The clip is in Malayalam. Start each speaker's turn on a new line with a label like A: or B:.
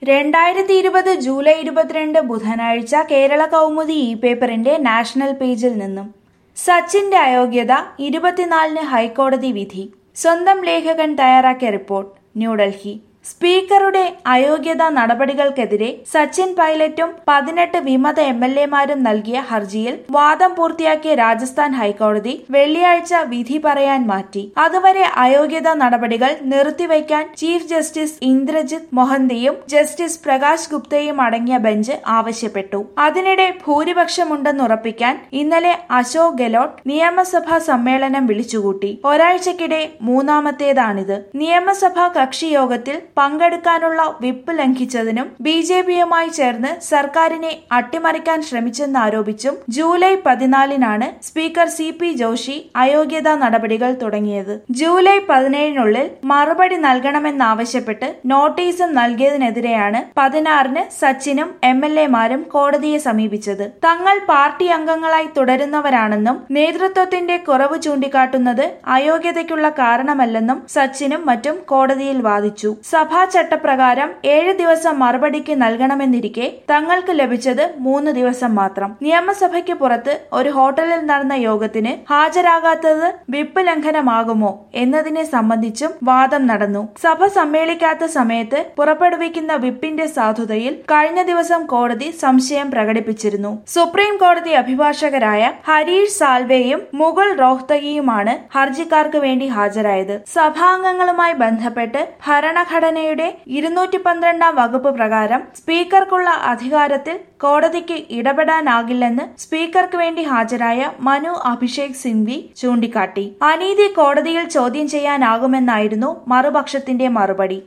A: രണ്ടായിരത്തി ഇരുപത് ജൂലൈ ഇരുപത്തിരണ്ട് ബുധനാഴ്ച കേരള കൗമുദി ഇ പേപ്പറിന്റെ നാഷണൽ പേജിൽ നിന്നും സച്ചിന്റെ അയോഗ്യത ഇരുപത്തിനാലിന് ഹൈക്കോടതി വിധി സ്വന്തം ലേഖകൻ തയ്യാറാക്കിയ റിപ്പോർട്ട് ന്യൂഡൽഹി സ്പീക്കറുടെ അയോഗ്യതാ നടപടികൾക്കെതിരെ സച്ചിൻ പൈലറ്റും പതിനെട്ട് വിമത എം എൽ എമാരും നൽകിയ ഹർജിയിൽ വാദം പൂർത്തിയാക്കിയ രാജസ്ഥാൻ ഹൈക്കോടതി വെള്ളിയാഴ്ച വിധി പറയാൻ മാറ്റി അതുവരെ അയോഗ്യതാ നടപടികൾ നിർത്തിവെക്കാൻ ചീഫ് ജസ്റ്റിസ് ഇന്ദ്രജിത് മൊഹന്തിയും ജസ്റ്റിസ് പ്രകാശ് ഗുപ്തയും അടങ്ങിയ ബെഞ്ച് ആവശ്യപ്പെട്ടു അതിനിടെ ഭൂരിപക്ഷമുണ്ടെന്നുറപ്പിക്കാൻ ഇന്നലെ അശോക് ഗെലോട്ട് നിയമസഭാ സമ്മേളനം വിളിച്ചുകൂട്ടി ഒരാഴ്ചക്കിടെ മൂന്നാമത്തേതാണിത് നിയമസഭാ കക്ഷി യോഗത്തിൽ പങ്കെടുക്കാനുള്ള വിപ്പ് ലംഘിച്ചതിനും ബി ജെ പിയുമായി ചേർന്ന് സർക്കാരിനെ അട്ടിമറിക്കാൻ ശ്രമിച്ചെന്നാരോപിച്ചും ജൂലൈ പതിനാലിനാണ് സ്പീക്കർ സി പി ജോഷി അയോഗ്യതാ നടപടികൾ തുടങ്ങിയത് ജൂലൈ പതിനേഴിനുള്ളിൽ മറുപടി നൽകണമെന്നാവശ്യപ്പെട്ട് നോട്ടീസും നൽകിയതിനെതിരെയാണ് പതിനാറിന് സച്ചിനും എം എൽ എമാരും കോടതിയെ സമീപിച്ചത് തങ്ങൾ പാർട്ടി അംഗങ്ങളായി തുടരുന്നവരാണെന്നും നേതൃത്വത്തിന്റെ കുറവ് ചൂണ്ടിക്കാട്ടുന്നത് അയോഗ്യതയ്ക്കുള്ള കാരണമല്ലെന്നും സച്ചിനും മറ്റും കോടതിയിൽ വാദിച്ചു സഭാ ചട്ടപ്രകാരം ഏഴ് ദിവസം മറുപടിക്ക് നൽകണമെന്നിരിക്കെ തങ്ങൾക്ക് ലഭിച്ചത് മൂന്ന് ദിവസം മാത്രം നിയമസഭയ്ക്ക് പുറത്ത് ഒരു ഹോട്ടലിൽ നടന്ന യോഗത്തിന് ഹാജരാകാത്തത് വിപ്പ് ലംഘനമാകുമോ എന്നതിനെ സംബന്ധിച്ചും വാദം നടന്നു സഭ സമ്മേളിക്കാത്ത സമയത്ത് പുറപ്പെടുവിക്കുന്ന വിപ്പിന്റെ സാധുതയിൽ കഴിഞ്ഞ ദിവസം കോടതി സംശയം പ്രകടിപ്പിച്ചിരുന്നു സുപ്രീം കോടതി അഭിഭാഷകരായ ഹരീഷ് സാൽവെയും മുകുൾ റോഹ്തഗിയുമാണ് ഹർജിക്കാർക്ക് വേണ്ടി ഹാജരായത് സഭാംഗങ്ങളുമായി ബന്ധപ്പെട്ട് ഭരണഘടനയുടെ ഇരുന്നൂറ്റി പന്ത്രണ്ടാം വകുപ്പ് പ്രകാരം സ്പീക്കർക്കുള്ള അധികാരത്തിൽ കോടതിക്ക് ഇടപെടാനാകില്ലെന്ന് സ്പീക്കർക്ക് വേണ്ടി ഹാജരായ മനു അഭിഷേക് സിംഗ്വി ചൂണ്ടിക്കാട്ടി അനീതി കോടതിയിൽ ചോദ്യം ചെയ്യാനാകുമെന്നായിരുന്നു മറുപക്ഷത്തിന്റെ മറുപടി